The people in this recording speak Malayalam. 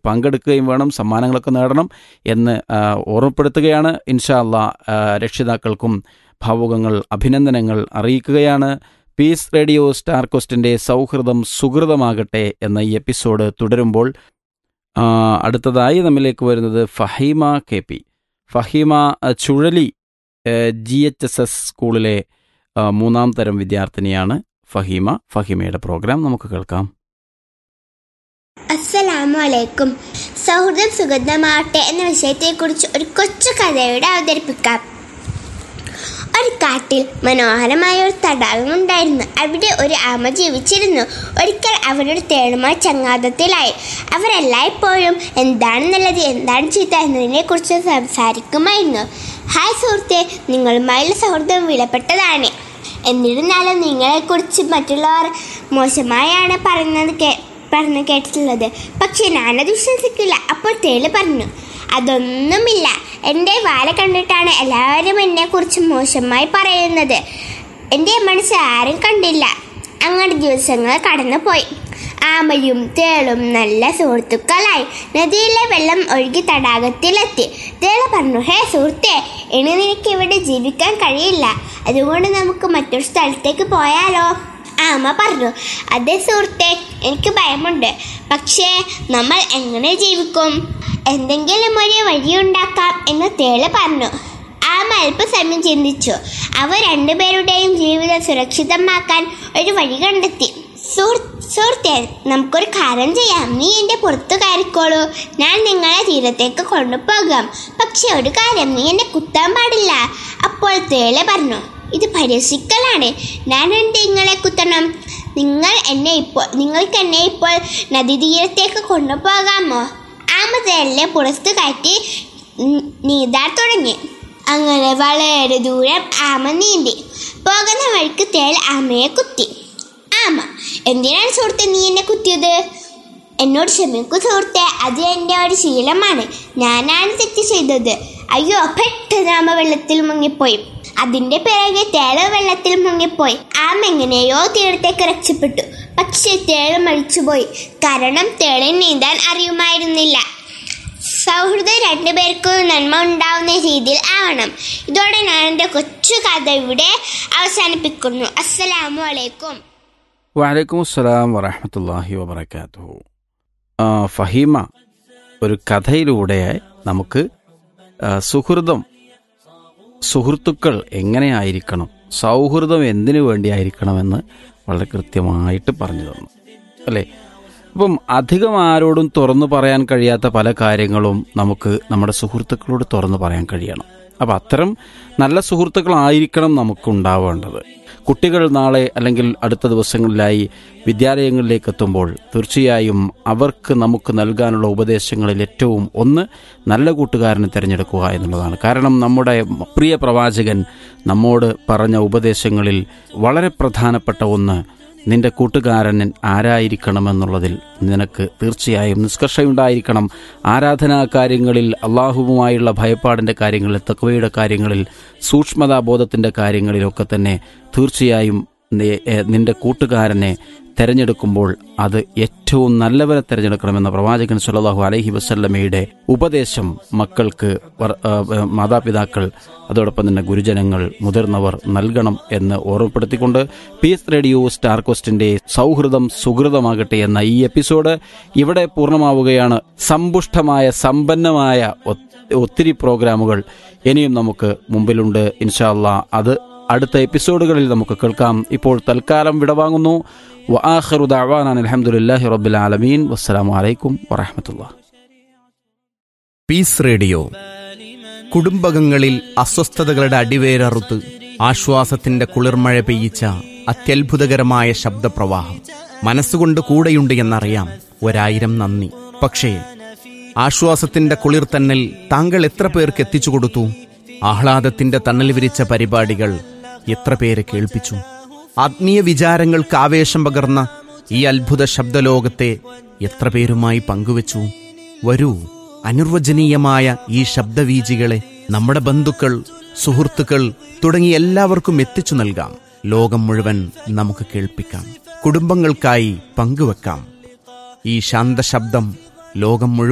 പങ്കെടുക്കുകയും വേണം സമ്മാനങ്ങളൊക്കെ നേടണം എന്ന് ആ, ഓർമ്മപ്പെടുത്തുകയാണ് ഇൻഷാ അള്ളാ ആ, രക്ഷിതാക്കൾക്കും ഭാവുകങ്ങൾ അഭിനന്ദനങ്ങൾ അറിയിക്കുകയാണ് പീസ് റേഡിയോ സ്റ്റാർ ക്വസ്റ്റിൻ്റെ സൗഹൃദം സുഹൃതമാകട്ടെ എന്ന ഈ എപ്പിസോഡ് തുടരുമ്പോൾ ആ, അടുത്തതായി നമ്മിലേക്ക് വരുന്നത് ഫഹീമ കെ പി ഫഹീമ ആ, ചുഴലി ജി എച്ച് എസ് എസ് സ്കൂളിലെ ആ, മൂന്നാം തരം വിദ്യാർത്ഥിനിയാണ് ഫഹീമ ഫഹീമയുടെ പ്രോഗ്രാം നമുക്ക് കേൾക്കാം അസ്സലാമു അലൈക്കും സൗഹൃദം സുഗന്ധമാവട്ടെ എന്ന വിഷയത്തെക്കുറിച്ച് ഒരു കൊച്ചു കഥയുടെ അവതരിപ്പിക്കാം ഒരു കാട്ടിൽ മനോഹരമായ ഒരു തടാകം ഉണ്ടായിരുന്നു അവിടെ ഒരു ആമ ജീവിച്ചിരുന്നു ഒരിക്കൽ അവരുടെ തേളുമായി ചങ്ങാതത്തിലായി അവരെല്ലായ്പ്പോഴും എന്താണ് നല്ലത് എന്താണ് ചീത്ത എന്നതിനെ കുറിച്ച് സംസാരിക്കുമായിരുന്നു ഹായ് സുഹൃത്തെ നിങ്ങളുമായുള്ള സൗഹൃദം വിലപ്പെട്ടതാണ് എന്നിരുന്നാലും നിങ്ങളെക്കുറിച്ച് മറ്റുള്ളവർ മോശമായാണ് പറയുന്നത് കേ പറഞ്ഞു കേട്ടിട്ടുള്ളത് പക്ഷെ ഞാനത് വിശ്വസിക്കില്ല അപ്പോൾ തേള് പറഞ്ഞു അതൊന്നുമില്ല എൻ്റെ വാല കണ്ടിട്ടാണ് എല്ലാവരും എന്നെക്കുറിച്ച് മോശമായി പറയുന്നത് എൻ്റെ മനസ്സ് ആരും കണ്ടില്ല അങ്ങനെ ദിവസങ്ങൾ കടന്നുപോയി ആമയും തേളും നല്ല സുഹൃത്തുക്കളായി നദിയിലെ വെള്ളം ഒഴുകി തടാകത്തിലെത്തി തേള പറഞ്ഞു ഹേ സുഹൃത്തെ ഇനി നിനക്ക് ഇവിടെ ജീവിക്കാൻ കഴിയില്ല അതുകൊണ്ട് നമുക്ക് മറ്റൊരു സ്ഥലത്തേക്ക് പോയാലോ ആമ പറഞ്ഞു അതെ സുഹൃത്തെ എനിക്ക് ഭയമുണ്ട് പക്ഷേ നമ്മൾ എങ്ങനെ ജീവിക്കും എന്തെങ്കിലും ഒരു വഴിയുണ്ടാക്കാം എന്ന് തേള് പറഞ്ഞു ആമ അല്പസമയം ചിന്തിച്ചു അവർ രണ്ടുപേരുടെയും ജീവിതം സുരക്ഷിതമാക്കാൻ ഒരു വഴി കണ്ടെത്തി സുഹൃത്ത് സുഹൃത്തെ നമുക്കൊരു കാര്യം ചെയ്യാം നീ എൻ്റെ പുറത്തു കയറിക്കോളൂ ഞാൻ നിങ്ങളെ തീരത്തേക്ക് കൊണ്ടുപോകാം പക്ഷെ ഒരു കാര്യം നീ എന്നെ കുത്താൻ പാടില്ല അപ്പോൾ തേള പറഞ്ഞു ഇത് പരിഹസിക്കലാണ് ഞാൻ എന്ത് നിങ്ങളെ കുത്തണം നിങ്ങൾ എന്നെ ഇപ്പോൾ നിങ്ങൾക്ക് എന്നെ ഇപ്പോൾ നദീതീരത്തേക്ക് കൊണ്ടുപോകാമോ ആമ തേളിനെ പുറത്ത് കയറ്റി ഉം, നീന്താൻ തുടങ്ങി അങ്ങനെ വളരെ ദൂരം ആമ നീന്തി പോകുന്ന വഴിക്ക് തേൾ ആമയെ കുത്തി ആമ എന്തിനാണ് സുഹൃത്തെ നീ എന്നെ കുത്തിയത് എന്നോട് ക്ഷമിക്കൂ സുഹൃത്തെ അത് എൻ്റെ ഒരു ശീലമാണ് ഞാനാണ് തെറ്റ് ചെയ്തത് അയ്യോ പെട്ടെന്ന് ആമ വെള്ളത്തിൽ മുങ്ങിപ്പോയി അതിന്റെ പിറകെ തേള വെള്ളത്തിൽ മുങ്ങിപ്പോയി ആമ എങ്ങനെയോ തീരത്തേക്ക് രക്ഷപ്പെട്ടു പക്ഷേ തേള മരിച്ചുപോയി കാരണം തേളിന് നീന്താൻ അറിയുമായിരുന്നില്ല സൗഹൃദം രണ്ടുപേർക്കും നന്മ ഉണ്ടാവുന്ന രീതിയിൽ ആവണം ഇതോടെ ഞാൻ എൻ്റെ കൊച്ചു കഥ ഇവിടെ അവസാനിപ്പിക്കുന്നു അസ്സലാമു അലൈക്കും വലൈക്കും അസ്സലാം വറഹമത്തല്ലാഹി വബർക്കാത്തു ഫഹീമ ഒരു കഥയിലൂടെ നമുക്ക് ആ, സുഹൃതം സുഹൃത്തുക്കൾ എങ്ങനെയായിരിക്കണം സൗഹൃദം എന്തിനു വേണ്ടിയായിരിക്കണമെന്ന് വളരെ കൃത്യമായിട്ട് പറഞ്ഞു തന്നു അല്ലേ അപ്പം അധികം ആരോടും തുറന്നു പറയാൻ കഴിയാത്ത പല കാര്യങ്ങളും നമുക്ക് നമ്മുടെ സുഹൃത്തുക്കളോട് തുറന്നു പറയാൻ കഴിയണം അപ്പം അത്തരം നല്ല സുഹൃത്തുക്കളായിരിക്കണം നമുക്ക് ഉണ്ടാവേണ്ടത് കുട്ടികൾ നാളെ അല്ലെങ്കിൽ അടുത്ത ദിവസങ്ങളിലായി വിദ്യാലയങ്ങളിലേക്ക് എത്തുമ്പോൾ തീർച്ചയായും അവർക്ക് നമുക്ക് നൽകാനുള്ള ഉപദേശങ്ങളിൽ ഏറ്റവും ഒന്ന് നല്ല കൂട്ടുകാരനെ തിരഞ്ഞെടുക്കുക എന്നുള്ളതാണ് കാരണം നമ്മുടെ പ്രിയ പ്രവാചകൻ നമ്മോട് പറഞ്ഞ ഉപദേശങ്ങളിൽ വളരെ പ്രധാനപ്പെട്ട ഒന്ന് നിന്റെ കൂട്ടുകാരൻ ആരായിരിക്കണമെന്നുള്ളതിൽ നിനക്ക് തീർച്ചയായും നിഷ്കർഷയുണ്ടായിരിക്കണം ആരാധനാ കാര്യങ്ങളിൽ അള്ളാഹുവുമായുള്ള ഭയപ്പാടിൻ്റെ കാര്യങ്ങളിൽ തക്വയുടെ കാര്യങ്ങളിൽ സൂക്ഷ്മതാബോധത്തിൻ്റെ കാര്യങ്ങളിലൊക്കെ തന്നെ തീർച്ചയായും നി- ഏ, നിന്റെ കൂട്ടുകാരനെ തെരഞ്ഞെടുക്കുമ്പോൾ അത് ഏറ്റവും നല്ലവരെ തിരഞ്ഞെടുക്കണമെന്ന പ്രവാചകൻ സല്ലല്ലാഹു അലൈഹി വസല്ലമയുടെ ഉപദേശം മക്കൾക്ക് വർ- ആ, ആ, മാതാപിതാക്കൾ അതോടൊപ്പം തന്നെ ഗുരുജനങ്ങൾ മുതിർന്നവർ നൽകണം എന്ന് ഓർമ്മപ്പെടുത്തിക്കൊണ്ട് പീസ് റേഡിയോ സ്റ്റാർ കോസ്റ്റിന്റെ സൗഹൃദം സുഹൃതമാകട്ടെ എന്ന ഈ എപ്പിസോഡ് ഇവിടെ പൂർണ്ണമാവുകയാണ് സമ്പുഷ്ടമായ സമ്പന്നമായ ഒ- ഒത്തിരി പ്രോഗ്രാമുകൾ ഇനിയും നമുക്ക് മുമ്പിലുണ്ട് ഇൻഷാല്ല അത് അടുത്ത എപ്പിസോഡുകളിൽ നമുക്ക് കേൾക്കാം ഇപ്പോൾ തൽക്കാലം വിടവാങ്ങുന്നു وآخر دعوانا أن الحمد لله رب العالمين والسلام عليكم ورحمة الله പീസ് റേഡിയോ കുടുംബകങ്ങളിൽ അസ്വസ്ഥതകളുടെ അടിവേരറുത്ത് ആശ്വാസത്തിന്റെ കുളിർമഴ പെയ്യിച്ച അത്യത്ഭുതകരമായ ശബ്ദപ്രവാഹം മനസ്സുകൊണ്ട് കൂടെയുണ്ട് എന്നറിയാം ഒരായിരം നന്ദി പക്ഷേ ആശ്വാസത്തിന്റെ കുളിർത്തന്നൽ താങ്കൾ എത്ര പേർക്ക് എത്തിച്ചു കൊടുത്തു ആഹ്ലാദത്തിന്റെ തണൽ വിരിച്ച പരിപാടികൾ എത്ര പേരെ കേൾപ്പിച്ചു ആത്മീയ വിചാരങ്ങൾക്ക് ആവേശം പകർന്ന ഈ അത്ഭുത ശബ്ദലോകത്തെ എത്ര പേരുമായി പങ്കുവച്ചു വരൂ അനിർവചനീയമായ ഈ ശബ്ദവീജികളെ നമ്മുടെ ബന്ധുക്കൾ സുഹൃത്തുക്കൾ തുടങ്ങി എല്ലാവർക്കും എത്തിച്ചു നൽകാം ലോകം മുഴുവൻ നമുക്ക് കേൾപ്പിക്കാം കുടുംബങ്ങൾക്കായി പങ്കുവെക്കാം ഈ ശാന്തശബ്ദം ലോകം മുഴുവൻ